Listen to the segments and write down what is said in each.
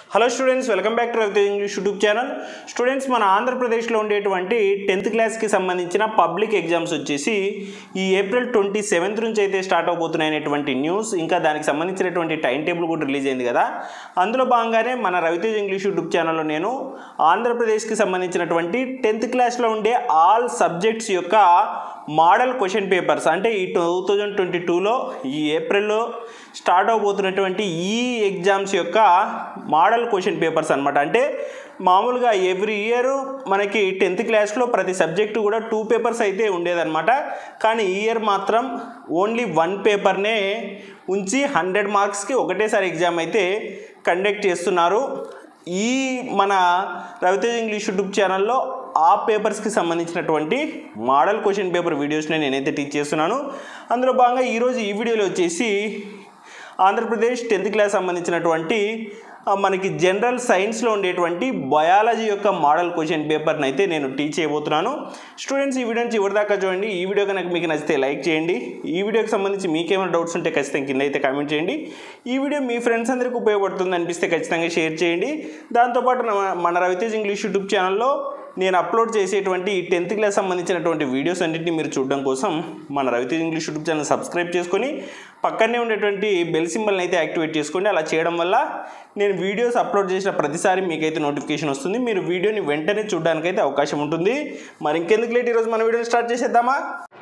Hello students welcome back to Ravitej English YouTube channel students మన ఆంధ్రప్రదేశ్లో ఉండేటువంటి టెన్త్ క్లాస్కి సంబంధించిన పబ్లిక్ ఎగ్జామ్స్ వచ్చేసి ఈ ఏప్రిల్ ట్వంటీ సెవెంత్ నుంచి అయితే స్టార్ట్ అవబోతున్నాయనేటువంటి న్యూస్ ఇంకా దానికి సంబంధించినటువంటి టైం టేబుల్ కూడా రిలీజ్ అయింది కదా అందులో భాగంగానే మన రవితేజ్ ఇంగ్లీష్ యూట్యూబ్ ఛానల్లో నేను ఆంధ్రప్రదేశ్కి సంబంధించినటువంటి టెన్త్ క్లాస్లో ఉండే ఆల్ సబ్జెక్ట్స్ యొక్క మోడల్ క్వశ్చన్ పేపర్స్ అంటే ఈ టూ థౌజండ్ ట్వంటీ టూలో ఈ ఏప్రిల్లో స్టార్ట్ అవబోతున్నటువంటి ఈ ఎగ్జామ్స్ యొక్క మోడల్ క్వశ్చన్ పేపర్స్ అనమాట అంటే మామూలుగా ఎవ్రీ ఇయర్ మనకి టెన్త్ క్లాస్లో ప్రతి సబ్జెక్టు కూడా టూ పేపర్స్ అయితే ఉండేదన్నమాట కానీ ఈ ఇయర్ మాత్రం ఓన్లీ వన్ పేపర్నే ఉంచి హండ్రెడ్ మార్క్స్కి ఒకటేసారి ఎగ్జామ్ అయితే కండక్ట్ చేస్తున్నారు ఈ మన రవితేజ్ ఇంగ్లీష్ యూట్యూబ్ ఛానల్లో ఆ పేపర్స్కి సంబంధించినటువంటి మోడల్ క్వశ్చన్ పేపర్ వీడియోస్ని నేనైతే టీచ్ చేస్తున్నాను అందులో భాగంగా ఈరోజు ఈ వీడియోలో వచ్చేసి ఆంధ్రప్రదేశ్ టెన్త్ క్లాస్ సంబంధించినటువంటి ఆ, మనకి జనరల్ సైన్స్లో ఉండేటువంటి బయాలజీ యొక్క మోడల్ క్వశ్చన్ పేపర్ని అయితే నేను టీచ్ చేయబోతున్నాను స్టూడెంట్స్ ఈ వీడియో నుంచి ఇవ్వరి దాకా చూడండి ఈ వీడియో కనుక మీకు నచ్చితే లైక్ చేయండి ఈ వీడియోకి సంబంధించి మీకేమైనా డౌట్స్ ఉంటే ఖచ్చితంగా కింద అయితే కామెంట్ చేయండి ఈ వీడియో మీ ఫ్రెండ్స్ అందరికీ ఉపయోగపడుతుంది అనిపిస్తే ఖచ్చితంగా షేర్ చేయండి దాంతోపాటు మన- మన రవితేజ్ ఇంగ్లీష్ యూట్యూబ్ ఛానల్లో నేను అప్లోడ్ చేసేటువంటి ఈ టెన్త్ క్లాస్ సంబంధించినటువంటి వీడియోస్ అన్నింటినీ మీరు చూడడం కోసం మన Ravitej English YouTube channel subscribe చేసుకొని పక్కనే ఉండేటువంటి బెల్ సింబల్ని అయితే యాక్టివేట్ చేసుకోండి అలా చేయడం వల్ల నేను వీడియోస్ అప్లోడ్ చేసిన ప్రతిసారి మీకైతే నోటిఫికేషన్ వస్తుంది మీరు వీడియోని వెంటనే చూడడానికైతే అవకాశం ఉంటుంది మరి ఇంకెందుకు లేట్ ఈరోజు మన వీడియోని స్టార్ట్ చేసేద్దామా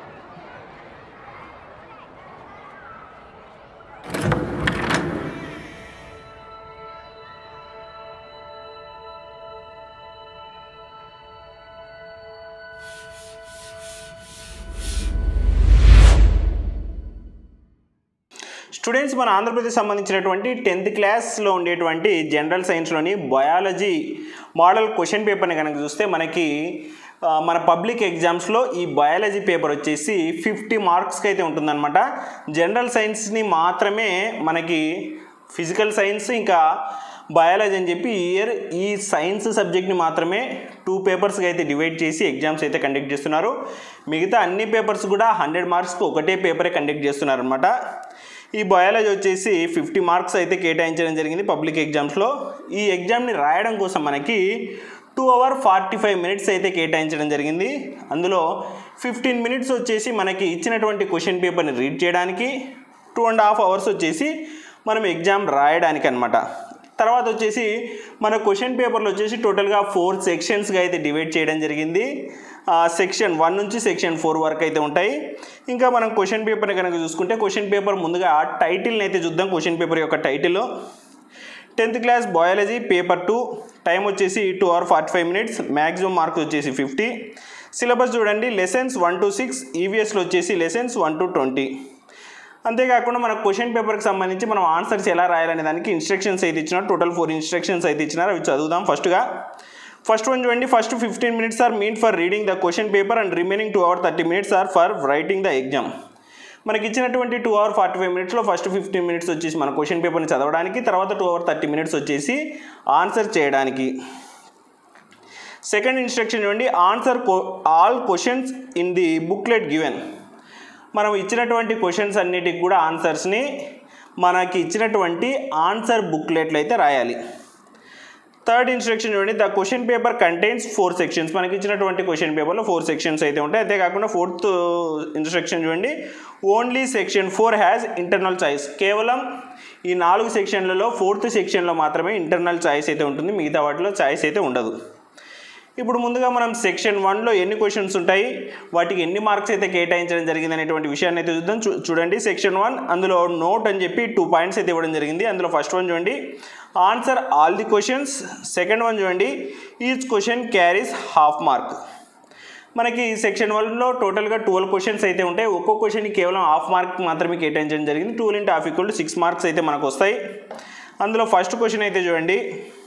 స్టూడెంట్స్ మన ఆంధ్రప్రదేశ్ సంబంధించినటువంటి టెన్త్ క్లాస్లో ఉండేటువంటి జనరల్ సైన్స్లోని బయాలజీ మోడల్ క్వశ్చన్ పేపర్ని కనుక చూస్తే మనకి ఆ, మన పబ్లిక్ ఎగ్జామ్స్లో ఈ బయాలజీ పేపర్ వచ్చేసి ఫిఫ్టీ మార్క్స్కి అయితే ఉంటుందన్నమాట జనరల్ సైన్స్ని మాత్రమే మనకి ఫిజికల్ సైన్స్ ఇంకా బయాలజీ అని చెప్పి ఈ ఇయర్ ఈ సైన్స్ సబ్జెక్ట్ని మాత్రమే టూ పేపర్స్గా అయితే డివైడ్ చేసి ఎగ్జామ్స్ అయితే కండక్ట్ చేస్తున్నారు మిగతా అన్ని పేపర్స్ కూడా హండ్రెడ్ మార్క్స్కి ఒకటే పేపరే కండక్ట్ చేస్తున్నారు అనమాట ఈ బయాలజీ వచ్చేసి ఫిఫ్టీ మార్క్స్ అయితే కేటాయించడం జరిగింది పబ్లిక్ ఎగ్జామ్స్లో ఈ ఎగ్జామ్ని రాయడం కోసం మనకి two hour forty five minutes అయితే కేటాయించడం జరిగింది అందులో ఫిఫ్టీన్ మినిట్స్ వచ్చేసి మనకి ఇచ్చినటువంటి క్వశ్చన్ పేపర్ని రీడ్ చేయడానికి టూ అండ్ హాఫ్ అవర్స్ వచ్చేసి మనం ఎగ్జామ్ రాయడానికి అనమాట తర్వాత వచ్చేసి మన క్వశ్చన్ పేపర్లో వచ్చేసి టోటల్గా ఫోర్ సెక్షన్స్గా అయితే డివైడ్ చేయడం జరిగింది సెక్షన్ వన్ నుంచి సెక్షన్ ఫోర్ వరకు అయితే ఉంటాయి ఇంకా మనం క్వశ్చన్ పేపర్ని కనుక చూసుకుంటే క్వశ్చన్ పేపర్ ముందుగా టైటిల్ని అయితే చూద్దాం క్వశ్చన్ పేపర్ యొక్క title tenth class biology paper two time వచ్చేసి two hour forty five minutes maximum marks వచ్చేసి ఫిఫ్టీ సిలబస్ చూడండి లెసన్స్ వన్ టు సిక్స్ ఈవీఎస్లో వచ్చేసి లెసన్స్ వన్ టు ట్వంటీ అంతేకాకుండా మన క్వశ్చన్ పేపర్కి సంబంధించి మనం ఆన్సర్స్ ఎలా రాయాలనే దానికి ఇన్స్ట్రక్షన్స్ అయితే ఇచ్చినారు టోటల్ ఫోర్ ఇన్స్ట్రక్షన్స్ అయితే ఇచ్చినారు అవి చదువుదాం ఫస్ట్గా ఫస్ట్ వన్ చూడండి first fifteen minutes are mean for reading the question paper and remaining two hour thirty minutes are for writing the exam మనకి ఇచ్చినటువంటి టూ అవర్ ఫార్టీ ఫైవ్ మినిట్స్లో ఫస్ట్ ఫిఫ్టీన్ మినిట్స్ వచ్చేసి మన క్వశ్చన్ పేపర్ని చదవడానికి తర్వాత two hour thirty minutes వచ్చేసి answer చేయడానికి సెకండ్ ఇన్స్ట్రక్షన్ చూడండి answer all questions in the booklet given మనం ఇచ్చినటువంటి క్వశ్చన్స్ అన్నిటికి కూడా ఆన్సర్స్ని మనకి ఇచ్చినటువంటి ఆన్సర్ బుక్లెట్లు అయితే రాయాలి థర్డ్ ఇన్స్ట్రక్షన్ చూడండి the question paper contains four sections మనకి ఇచ్చినటువంటి క్వశ్చన్ పేపర్లో ఫోర్ సెక్షన్స్ అయితే ఉంటాయి అంతేకాకుండా ఫోర్త్ ఇన్స్ట్రక్షన్ చూడండి only section four has internal choice కేవలం ఈ నాలుగు సెక్షన్లలో ఫోర్త్ సెక్షన్లో మాత్రమే ఇంటర్నల్ చాయిస్ అయితే ఉంటుంది మిగతా వాటిలో చాయిస్ అయితే ఉండదు ఇప్పుడు ముందుగా మనం సెక్షన్ వన్లో ఎన్ని క్వశ్చన్స్ ఉంటాయి వాటికి ఎన్ని మార్క్స్ అయితే కేటాయించడం జరిగింది అనేటువంటి విషయాన్ని అయితే చూద్దాం చూ- చూడండి సెక్షన్ వన్ అందులో నోట్ అని చెప్పి టూ పాయింట్స్ అయితే ఇవ్వడం జరిగింది అందులో ఫస్ట్ వన్ చూడండి answer all the questions second one చూడండి each question carries half mark మనకి సెక్షన్ వన్లో టోటల్గా ట్వెల్వ్ క్వశ్చన్స్ అయితే ఉంటాయి ఒక్కో క్వశ్చన్కి కేవలం హాఫ్ మార్క్ మాత్రమే కేటాయించడం జరిగింది two into half equal to six marks అయితే మనకు వస్తాయి అందులో ఫస్ట్ క్వశ్చన్ అయితే చూడండి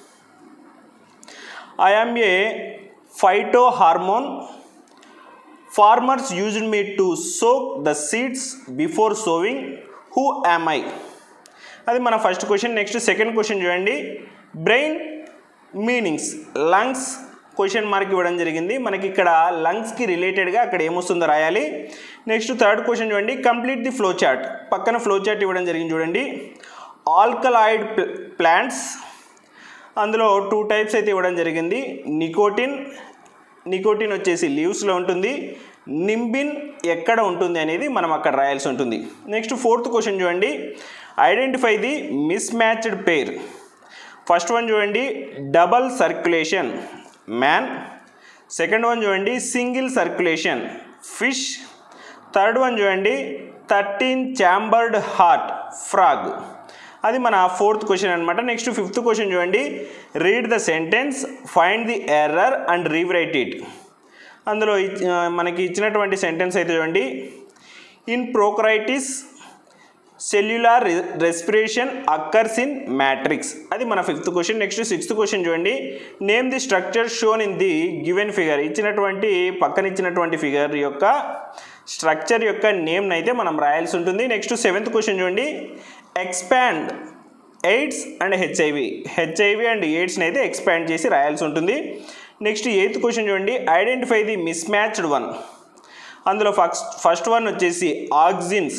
I am a phytohormone. Farmers used me to soak the seeds before sowing. Who am I? అది మన first question next second question చూడండి brain meanings lungs question mark ఇవ్వడం జరిగింది మనకి ఇక్కడ లంగ్స్కి రిలేటెడ్గా అక్కడ ఏమొస్తుందో రాయాలి నెక్స్ట్ థర్డ్ క్వశ్చన్ చూడండి కంప్లీట్ ది ఫ్లో చార్ట్ పక్కన ఫ్లో చార్ట్ ఇవ్వడం జరిగింది చూడండి ఆల్కలాయిడ్ ప్లాంట్స్ అందులో టూ టైప్స్ అయితే ఇవ్వడం జరిగింది నికోటిన్ నికోటిన్ వచ్చేసి లీవ్స్లో ఉంటుంది నింబిన్ ఎక్కడ ఉంటుంది అనేది మనం అక్కడ రాయాల్సి ఉంటుంది నెక్స్ట్ ఫోర్త్ క్వశ్చన్ చూడండి identify the mismatched pair first one చూడండి double circulation man second one చూడండి single circulation fish third one చూడండి థర్టీన్ ఛాంబర్డ్ హార్ట్ ఫ్రాగ్ అది మన ఫోర్త్ క్వశ్చన్ అనమాట నెక్స్ట్ ఫిఫ్త్ క్వశ్చన్ చూడండి read the sentence find the error and rewrite it అందులో ఇచ్- ఆ, మనకి ఇచ్చినటువంటి సెంటెన్స్ అయితే చూడండి in prokaryotes cellular respiration occurs in matrix అది మన fifth question next sixth question చూడండి name the structure shown in the given figure ఇచ్చినటువంటి పక్కన ఇచ్చినటువంటి ఫిగర్ యొక్క స్ట్రక్చర్ యొక్క నేమ్ని అయితే మనం రాయాల్సి ఉంటుంది నెక్స్ట్ సెవెంత్ క్వశ్చన్ చూడండి expand AIDS and HIV HIV and ఎయిడ్స్ని అయితే ఎక్స్పాండ్ చేసి రాయాల్సి ఉంటుంది నెక్స్ట్ ఎయిత్ క్వశ్చన్ చూడండి identify the mismatched one అందులో ఫస్ట్ ఫస్ట్ వన్ వచ్చేసి auxins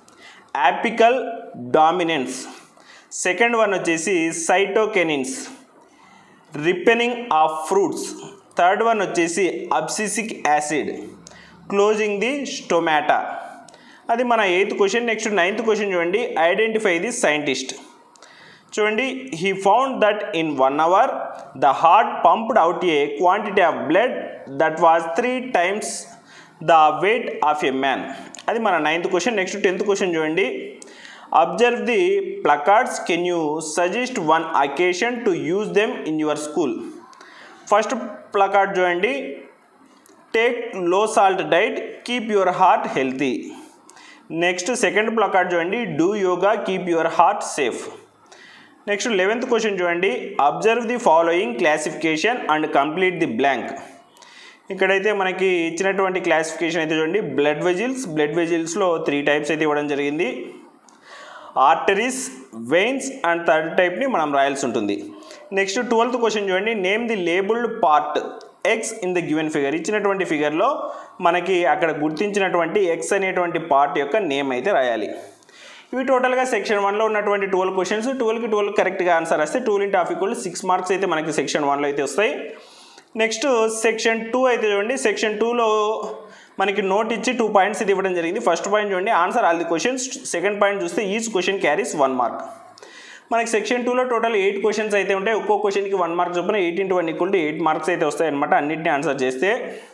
apical dominance second one వచ్చేసి cytokinins ripening of fruits third one వచ్చేసి abscisic acid closing the stomata అది మన eighth question next ninth question చూడండి identify the scientist చూడండి he found that in one hour the heart pumped out a quantity of blood that was three times the weight of a man అది మన ninth question next tenth question చూడండి observe the placards can you suggest one occasion to use them in your school first placard చూడండి take low salt diet keep your heart healthy next second placard చూడండి do yoga keep your heart safe next eleventh question చూడండి observe the following classification and complete the blank ఇక్కడైతే మనకి ఇచ్చినటువంటి classification అయితే చూడండి blood vessels blood వెజిల్స్లో three types అయితే ఇవ్వడం జరిగింది ఆర్టరీస్ వెయిన్స్ అండ్ థర్డ్ టైప్ని మనం రాయాల్సి ఉంటుంది నెక్స్ట్ ట్వెల్త్ క్వశ్చన్ చూడండి name the labelled part X in the given figure ఇచ్చినటువంటి ఫిగర్లో మనకి అక్కడ గుర్తించినటువంటి ఎక్స్ అనేటువంటి పార్ట్ యొక్క నేమ్ అయితే రాయాలి ఇవి టోటల్గా సెక్షన్ వన్లో ఉన్నటువంటి ట్వెల్వ్ క్వశ్చన్స్ ట్వెల్వ్కి ట్వెల్వ్ కరెక్ట్గా ఆన్సర్ వస్తే twelve into half equal six marks అయితే మనకి సెక్షన్ వన్లో అయితే వస్తాయి నెక్స్ట్ సెక్షన్ టూ అయితే చూడండి సెక్షన్ టూలో మనకి నోట్ ఇచ్చి టూ పాయింట్స్ ఇది ఇవ్వడం జరిగింది ఫస్ట్ పాయింట్ చూడండి answer all the questions second point చూస్తే each question carries one mark మనకి సెక్షన్ టూలో టోటల్ ఎయిట్ క్వశ్చన్స్ అయితే ఉంటాయి ఒక్కో క్వశ్చన్కి వన్ మార్క్ చొప్పున eight into one equal to eight marks అయితే వస్తాయి అనమాట అన్నింటినీ ఆన్సర్ చేస్తే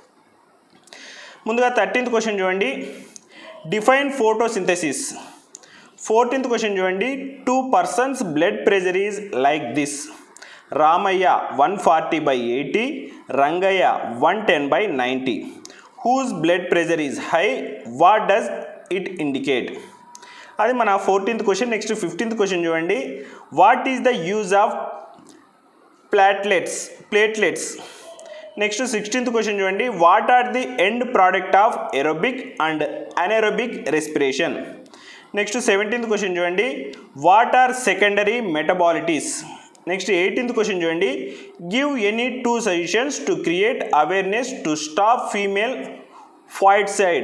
ముందుగా థర్టీన్త్ క్వశ్చన్ చూడండి డిఫైన్ ఫోటోసింథసిస్ ఫోర్టీన్త్ క్వశ్చన్ చూడండి two persons blood pressure is like this Ramaiah one forty by eighty Rangaiah one ten by ninety whose blood pressure is high what does it indicate అది మన fourteenth question next fifteenth question చూడండి what is the use of platelets platelets next sixteenth question చూడండి what are the end product of aerobic and anaerobic respiration next seventeenth question చూడండి what are secondary metabolites next eighteenth question చూడండి give any two suggestions to create awareness to stop female foeticide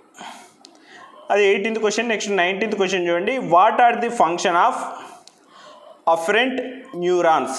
అది eighteenth question next nineteenth question చూడండి what are the function of afferent neurons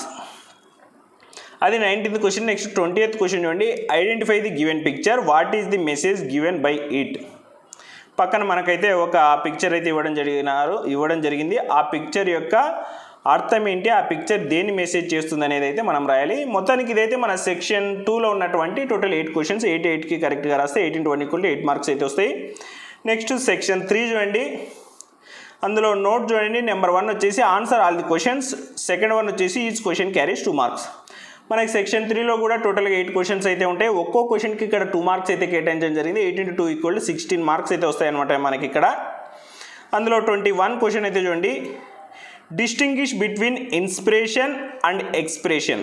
అది nineteenth question next twenty eighth question చూడండి identify the given picture what is the message given by it పక్కన మనకైతే ఒక picture అయితే ఇవ్వడం జరిగినారు ఇవ్వడం జరిగింది ఆ పిక్చర్ యొక్క అర్థం ఏంటి ఆ పిక్చర్ దేని మెసేజ్ చేస్తుంది అనేది అయితే మనం రాయాలి మొత్తానికి ఇదైతే మన సెక్షన్ టూలో ఉన్నటువంటి టోటల్ ఎయిట్ క్వశ్చన్స్ ఎయిట్ ఎయిట్కి కరెక్ట్గా రాస్తే eighteen twenty equal eight marks అయితే వస్తాయి నెక్స్ట్ సెక్షన్ త్రీ చూడండి అందులో నోట్ చూడండి నెంబర్ వన్ వచ్చేసి answer all the questions second one వచ్చేసి each question carries two marks మనకి సెక్షన్ త్రీలో కూడా టోటల్గా ఎయిట్ క్వశ్చన్స్ అయితే ఉంటాయి ఒక్కో క్వశ్చన్కి ఇక్కడ టూ మార్క్స్ అయితే కేటాయించడం జరిగింది eight into two equal sixteen marks అయితే వస్తాయన్నమాట మనకి ఇక్కడ అందులో ట్వంటీ వన్ క్వశ్చన్ అయితే చూడండి distinguish between inspiration and expression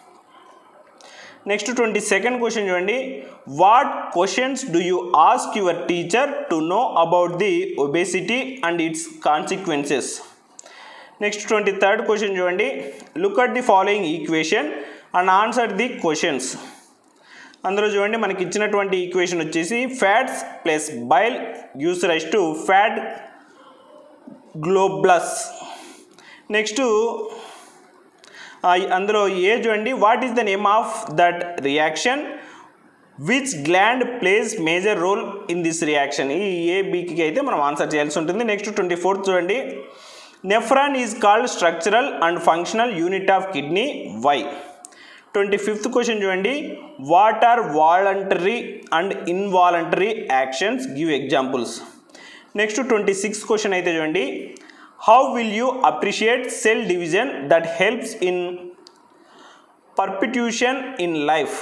next twenty second question చూడండి what questions do you ask your teacher to know about the obesity and its consequences next twenty third question చూడండి look at the following equation and answer the questions అందులో చూడండి మనకి ఇచ్చినటువంటి equation వచ్చేసి fats plus bile juice rise to fat globules next అందులో A చూడండి what is the name of that reaction which gland place major role in this reaction ఈ A బీకి అయితే మనం ఆన్సర్ చేయాల్సి ఉంటుంది నెక్స్ట్ ట్వంటీ ఫోర్త్ చూడండి nephron is called structural and functional unit of kidney why twenty fifth question చూడండి what are voluntary and involuntary actions give examples next twenty sixth question అయితే చూడండి how will you appreciate cell division that helps in perpetuation in life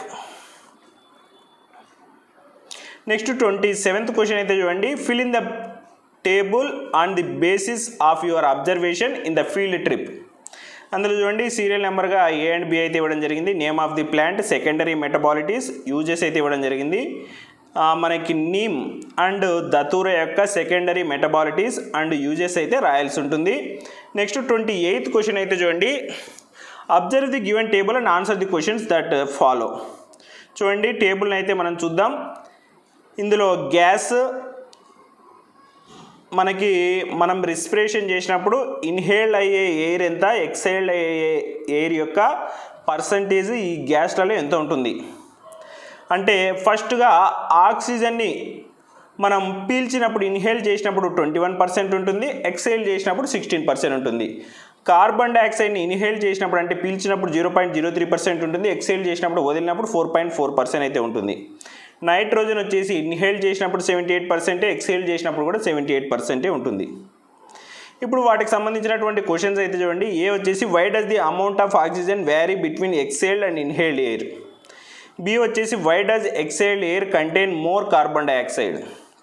next twenty seventh question అయితే చూడండి fill in the table on the basis of your observation in the field trip అందులో చూడండి serial నెంబర్గా A and B అయితే ఇవ్వడం జరిగింది name of the plant secondary metabolites uses అయితే ఇవ్వడం జరిగింది ఆ, మనకి నీమ్ అండ్ దతూర యొక్క సెకండరీ మెటబాలిటీస్ అండ్ యూజెస్ అయితే రాయాల్సి ఉంటుంది నెక్స్ట్ ట్వంటీ ఎయిత్ క్వశ్చన్ అయితే చూడండి observe the given table and answer the questions that follow చూడండి టేబుల్ని అయితే మనం చూద్దాం ఇందులో గ్యాస్ మనకి మనం రెస్పిరేషన్ చేసినప్పుడు ఇన్హేల్డ్ అయ్యే ఎయిర్ ఎంత ఎక్సైల్డ్ అయ్యే ఎయిర్ యొక్క పర్సంటేజ్ ఈ గ్యాస్లలో ఎంత ఉంటుంది అంటే ఫస్ట్గా ఆక్సిజన్ని మనం పీల్చినప్పుడు ఇన్హేల్ చేసినప్పుడు ట్వంటీ వన్ పర్సెంట్ ఉంటుంది ఎక్సైల్ చేసినప్పుడు సిక్స్టీన్ పర్సెంట్ ఉంటుంది కార్బన్ డైఆక్సైడ్ని ఇన్హేల్ చేసినప్పుడు అంటే పీల్చినప్పుడు zero point zero three percent ఉంటుంది ఎక్సైల్ చేసినప్పుడు వదిలినప్పుడు ఫోర్ పాయింట్ ఫోర్ పర్సెంట్ అయితే ఉంటుంది నైట్రోజన్ వచ్చేసి ఇన్హేల్ చేసినప్పుడు సెవెంటీ ఎయిట్ పర్సెంటే ఎక్సైల్ చేసినప్పుడు కూడా సెవెంటీ ఎయిట్ పర్సెంటే ఉంటుంది ఇప్పుడు వాటికి సంబంధించినటువంటి క్వశ్చన్స్ అయితే చూడండి ఏ వచ్చేసి why does the amount of oxygen vary between exhaled and inhaled air B వచ్చేసి why does exhaled air contain more carbon dioxide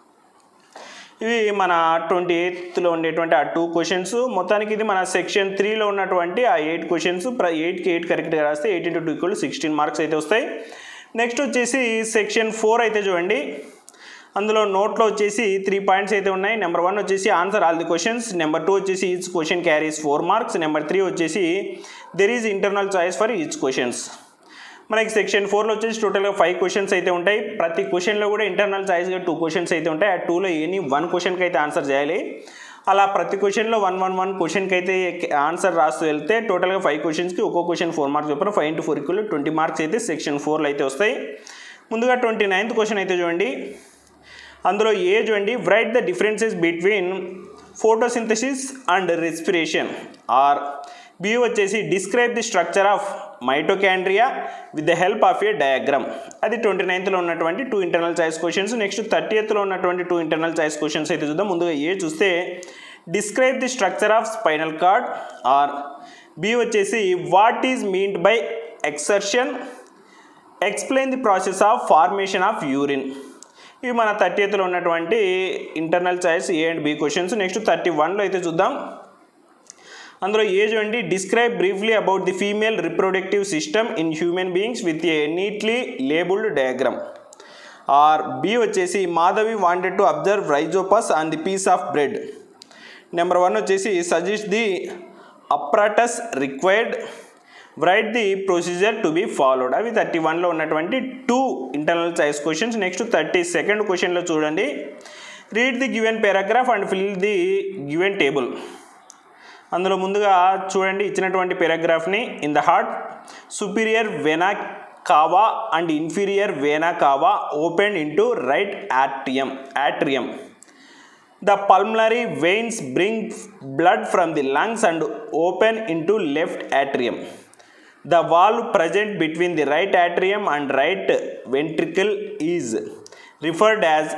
ఇవి మన ట్వంటీ ఎయిత్లో ఉండేటువంటి ఆ టూ క్వశ్చన్స్ మొత్తానికి ఇది మన సెక్షన్ త్రీలో ఉన్నటువంటి ఆ ఎయిట్ క్వశ్చన్స్ ఎయిట్కి ఎయిట్ కరెక్ట్గా రాస్తే eight into two equal sixteen marks అయితే వస్తాయి నెక్స్ట్ వచ్చేసి సెక్షన్ ఫోర్ అయితే చూడండి అందులో నోట్లో వచ్చేసి త్రీ పాయింట్స్ అయితే ఉన్నాయి నెంబర్ వన్ వచ్చేసి answer all the questions number two వచ్చేసి each question carries four marks number three వచ్చేసి there is internal choice for each questions మనకి సెక్షన్ ఫోర్లో వచ్చేసి టోటల్గా ఫైవ్ క్వశ్చన్స్ అయితే ఉంటాయి ప్రతి క్వశ్చన్లో కూడా ఇంటర్నల్ చాయిస్గా టూ క్వశ్చన్స్ అయితే ఉంటాయి ఆ టూలో ఎనీ వన్ క్వశ్చన్కి అయితే ఆన్సర్ చేయాలి అలా ప్రతి క్వశ్చన్లో వన్ వన్ వన్ క్వశ్చన్కి అయితే ఆన్సర్ రాస్తూ వెళ్తే టోటల్గా ఫైవ్ క్వశ్చన్స్కి ఒక్కో క్వశ్చన్ ఫోర్ మార్క్స్ చెప్పిన five into four equal twenty marks అయితే సెక్షన్ ఫోర్లో అయితే వస్తాయి ముందుగా ట్వంటీ నైన్త్ క్వశ్చన్ అయితే చూడండి అందులో ఏ చూడండి write the differences between photosynthesis and respiration or B వచ్చేసి describe the structure of mitochondria with the help of a diagram అది ట్వంటీ నైన్త్లో ఉన్నటువంటి two internal choice questions next థర్టీయత్లో ఉన్నటువంటి టూ ఇంటర్నల్ చాయిస్ క్వశ్చన్స్ అయితే చూద్దాం ముందుగా ఏ చూస్తే describe the structure of spinal cord or B వచ్చేసి what is meant by excretion explain the process of formation of urine ఇవి మన థర్టీ ఎయిత్లో ఉన్నటువంటి internal choice A and B questions next thirty వన్లో అయితే చూద్దాం అందులో ఏ చూడండి describe briefly about the female reproductive system in human beings with a neatly labelled diagram or B వచ్చేసి Madhavi wanted to observe rhizopus on the piece of bread number one వచ్చేసి suggest the apparatus required write the procedure to be followed అవి thirty వన్లో ఉన్నటువంటి two internal choice questions next thirty second క్వశ్చన్లో చూడండి read the given paragraph and fill the given table అందులో ముందుగా చూడండి ఇచ్చినటువంటి పారాగ్రాఫ్ని in the heart superior vena cava and inferior vena cava open into right atrium atrium the pulmonary veins bring blood from the lungs and open into left atrium the valve present between the right atrium and right ventricle is referred as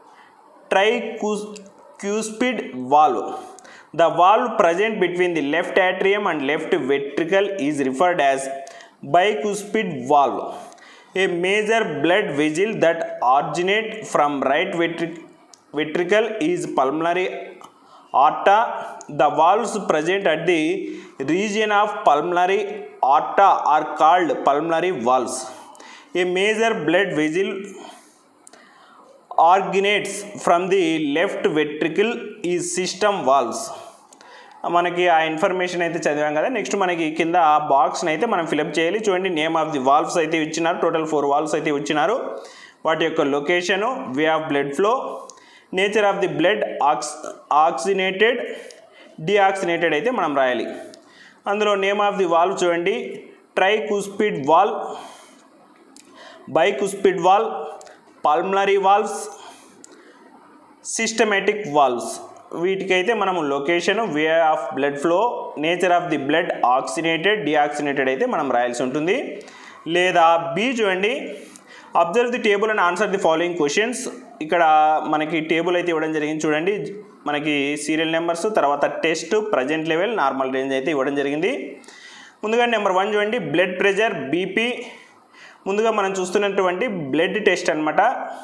tricuspid valve. The valve present between the left atrium and left ventricle is referred as bicuspid valve. A major blood vessel that originates from right ventric- ventricle is pulmonary aorta. The valves present at the region of pulmonary aorta are called pulmonary valves. A major blood vessel originates from the left ventricle ఈ system valves మనకి ఆ information అయితే చదివాం కదా next మనకి కింద ఆ బాక్స్ని అయితే మనం ఫిలప్ చేయాలి చూడండి నేమ్ ఆఫ్ ది వాల్వ్స్ అయితే ఇచ్చినారు టోటల్ ఫోర్ వాల్వ్స్ అయితే ఇచ్చినారు వాటి యొక్క location way of blood flow nature of the blood ox oxygenated deoxygenated అయితే మనం రాయాలి అందులో నేమ్ ఆఫ్ ది వాల్వ్ చూడండి tricuspid valve bicuspid valve pulmonary valves systematic valves వీటికైతే మనము location way of blood flow nature of the blood oxygenated deoxygenated అయితే మనం రాయాల్సి ఉంటుంది లేదా బి చూడండి observe the table and answer the following questions ఇక్కడ మనకి టేబుల్ అయితే ఇవ్వడం జరిగింది చూడండి మనకి సీరియల్ నెంబర్స్ తర్వాత test present level normal range అయితే ఇవ్వడం జరిగింది ముందుగా నెంబర్ వన్ చూడండి బ్లడ్ ప్రెషర్ బీపీ ముందుగా మనం చూస్తున్నటువంటి బ్లడ్ టెస్ట్ అనమాట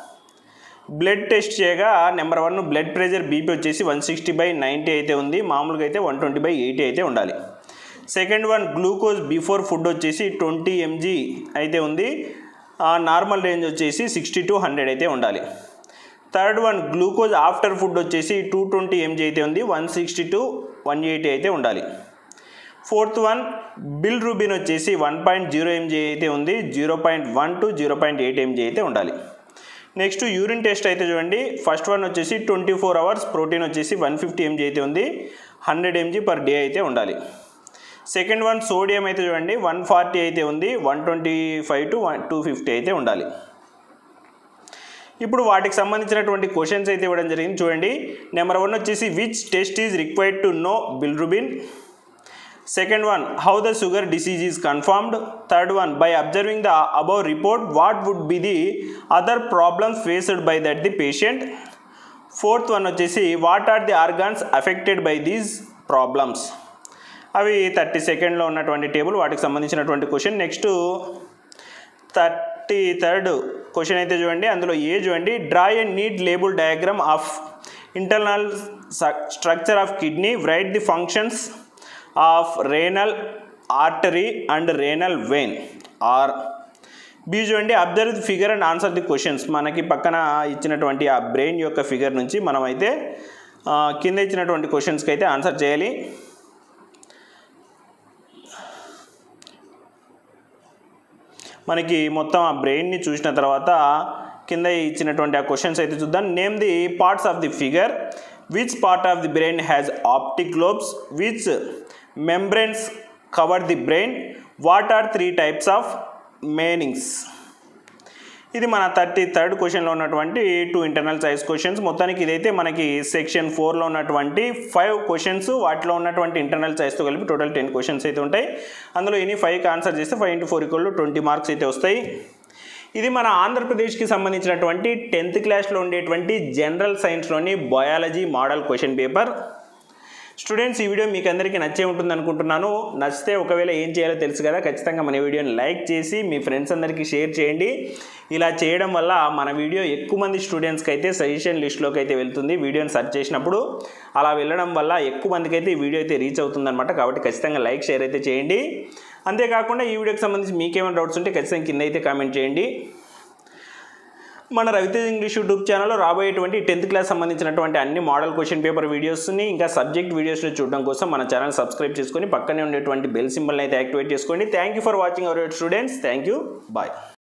బ్లడ్ టెస్ట్ చేయగా number one blood pressure BP వచ్చేసి వన్ సిక్స్టీ బై నైంటీ అయితే ఉంది మామూలుగా అయితే వన్ ట్వంటీ బై ఎయిటీ అయితే ఉండాలి second one glucose before food వచ్చేసి ట్వంటీ ఎంజీ అయితే ఉంది నార్మల్ రేంజ్ వచ్చేసి సిక్స్టీ టు హండ్రెడ్ అయితే ఉండాలి third one glucose after food వచ్చేసి టూ ట్వంటీ ఎంజీ అయితే ఉంది one sixty to one eighty అయితే ఉండాలి ఫోర్త్ వన్ బిల్ రూబిన్ వచ్చేసి వన్ పాయింట్ జీరో ఎంజీ అయితే ఉంది zero point one to zero point eight mg అయితే ఉండాలి నెక్స్ట్ యూరిన్ టెస్ట్ అయితే చూడండి ఫస్ట్ వన్ వచ్చేసి ట్వంటీ ఫోర్ అవర్స్ ప్రోటీన్ వచ్చేసి వన్ ఫిఫ్టీ ఎంజీ అయితే ఉంది హండ్రెడ్ ఎంజీ పర్ డే అయితే ఉండాలి సెకండ్ వన్ సోడియం అయితే చూడండి వన్ ఫార్టీ అయితే ఉంది one twenty five to one two fifty అయితే ఉండాలి ఇప్పుడు వాటికి సంబంధించినటువంటి క్వశ్చన్స్ అయితే ఇవ్వడం జరిగింది చూడండి నెంబర్ వన్ వచ్చేసి which test is required to know bilirubin second one how the sugar disease is confirmed third one by observing the above report what would be the other problems faced by that the patient fourth one వచ్చేసి what are the organs affected by these problems అవి thirty సెకండ్లో ఉన్నటువంటి table వాటికి సంబంధించినటువంటి question next thirty third question అయితే చూడండి అందులో A చూడండి draw and neat label diagram of internal structure of kidney write the functions of renal artery and renal vein or B చూడండి observe the figure and answer the questions మనకి పక్కన ఇచ్చినటువంటి ఆ brain యొక్క ఫిగర్ నుంచి మనం అయితే ఆ, కింద ఇచ్చినటువంటి క్వశ్చన్స్కి అయితే ఆన్సర్ చేయాలి మనకి మొత్తం ఆ బ్రెయిన్ని చూసిన తర్వాత కింద ఇచ్చినటువంటి ఆ క్వశ్చన్స్ అయితే చూద్దాం name the parts of the figure which part of the brain has optic globes which membranes cover the brain what are three types of meninges ఇది మన థర్టీ థర్డ్ క్వశ్చన్లో ఉన్నటువంటి టూ ఇంటర్నల్ సైజ్ క్వశ్చన్స్ మొత్తానికి ఇదైతే మనకి section ఫోర్లో ఉన్నటువంటి five questions వాటిలో ఉన్నటువంటి ఇంటర్నల్ సైజ్తో కలిపి టోటల్ టెన్ క్వశ్చన్స్ అయితే ఉంటాయి అందులో ఎనీ ఫైవ్కి ఆన్సర్ చేస్తే five into four equal twenty marks అయితే వస్తాయి ఇది మన ఆంధ్రప్రదేశ్కి సంబంధించినటువంటి టెన్త్ క్లాస్లో ఉండేటువంటి జనరల్ సైన్స్లోని biology model question paper students ఈ వీడియో మీకు అందరికీ నచ్చే ఉంటుంది అనుకుంటున్నాను నచ్చితే ఒకవేళ ఏం చేయాలో తెలుసు కదా ఖచ్చితంగా మన వీడియోని లైక్ చేసి మీ ఫ్రెండ్స్ అందరికీ షేర్ చేయండి ఇలా చేయడం వల్ల మన వీడియో ఎక్కువ మంది స్టూడెంట్స్కి అయితే సజెషన్ లిస్ట్లోకి అయితే వెళ్తుంది వీడియోని సెర్చ్ చేసినప్పుడు అలా వెళ్ళడం వల్ల ఎక్కువ మందికి అయితే ఈ వీడియో అయితే రీచ్ అవుతుందన్నమాట కాబట్టి ఖచ్చితంగా లైక్ షేర్ అయితే చేయండి అంతేకాకుండా ఈ వీడియోకి సంబంధించి మీకేమైనా డౌట్స్ ఉంటే ఖచ్చితంగా కింద అయితే కామెంట్ చేయండి మన రవితేజ్ ఇంగ్లీష్ యూట్యూబ్ ఛానల్లో రాబోయేటువంటి టెన్త్ క్లాస్ సంబంధించినటువంటి అన్ని మోడల్ క్వశ్చన్ పేపర్ వీడియోస్ని ఇంకా సబ్జెక్ట్ వీడియోస్ని చూడడం కోసం మన ఛానల్ సబ్స్క్రైబ్ చేసుకొని పక్కనే ఉండేటువంటి బెల్ సింబల్ని అయితే యాక్టివేట్ చేసుకోండి thank you for watching our students thank you bye